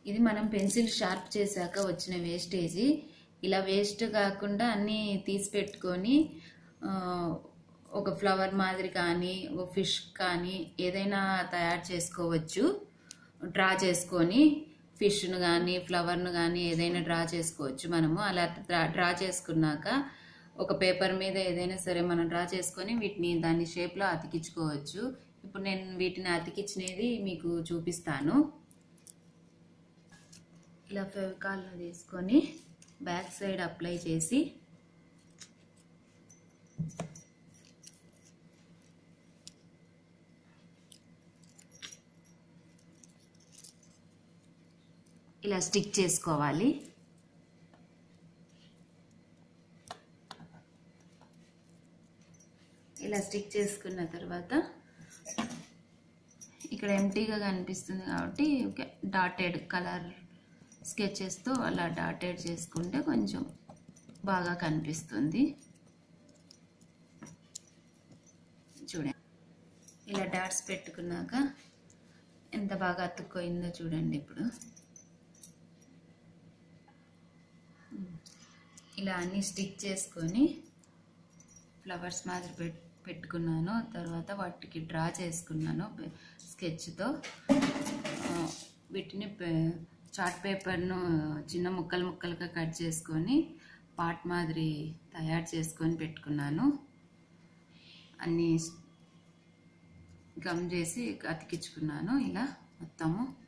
ఇది మనం pencil sharp చేశాక వచ్చిన వేస్టేజీ ఇలా వేస్ట్ కాకుండా అన్నీ తీసి పెట్టుకొని ఆ, ఒక ఫ్లవర్ మాదిరి కానీ ఒక ఫిష్ కానీ ఏదైనా తయారు చేసుకోవచ్చు డ్రా చేసుకొని ఫిష్ను కానీ ఫ్లవర్ను కానీ ఏదైనా డ్రా చేసుకోవచ్చు మనము అలా డ్రా డ్రా చేసుకున్నాక ఒక పేపర్ మీద ఏదైనా సరే మనం డ్రా చేసుకొని వీటిని దాని షేప్లో అతికించుకోవచ్చు ఇప్పుడు నేను వీటిని అతికించినది మీకు చూపిస్తాను ఇలా ఫెవికాల్ను తీసుకొని బ్యాక్ సైడ్ అప్లై చేసి ఇలా స్టిక్ చేసుకోవాలి ఇలా స్టిక్ చేసుకున్న తర్వాత ఇక్కడ ఎంటీగా కనిపిస్తుంది కాబట్టి ఓకే డాటెడ్ కలర్ స్కెచెస్తో అలా డాటెడ్ చేసుకుంటే కొంచెం బాగా కనిపిస్తుంది చూడండి ఇలా డాట్స్ పెట్టుకున్నాక ఎంత బాగా అతుక్కోయిందో చూడండి ఇప్పుడు ఇలా అన్ని స్టిక్ చేసుకొని ఫ్లవర్స్ మాదిరి పెట్ పెట్టుకున్నాను తర్వాత వాటికి డ్రా చేసుకున్నాను స్కెచ్తో వీటిని పే- చార్ట్ పేపర్ను చిన్న ముక్కలు ముక్కలుగా కట్ చేసుకొని పాట్ మాదిరి తయారు చేసుకొని పెట్టుకున్నాను అన్నీ గమ్ చేసి అతికించుకున్నాను ఇలా మొత్తము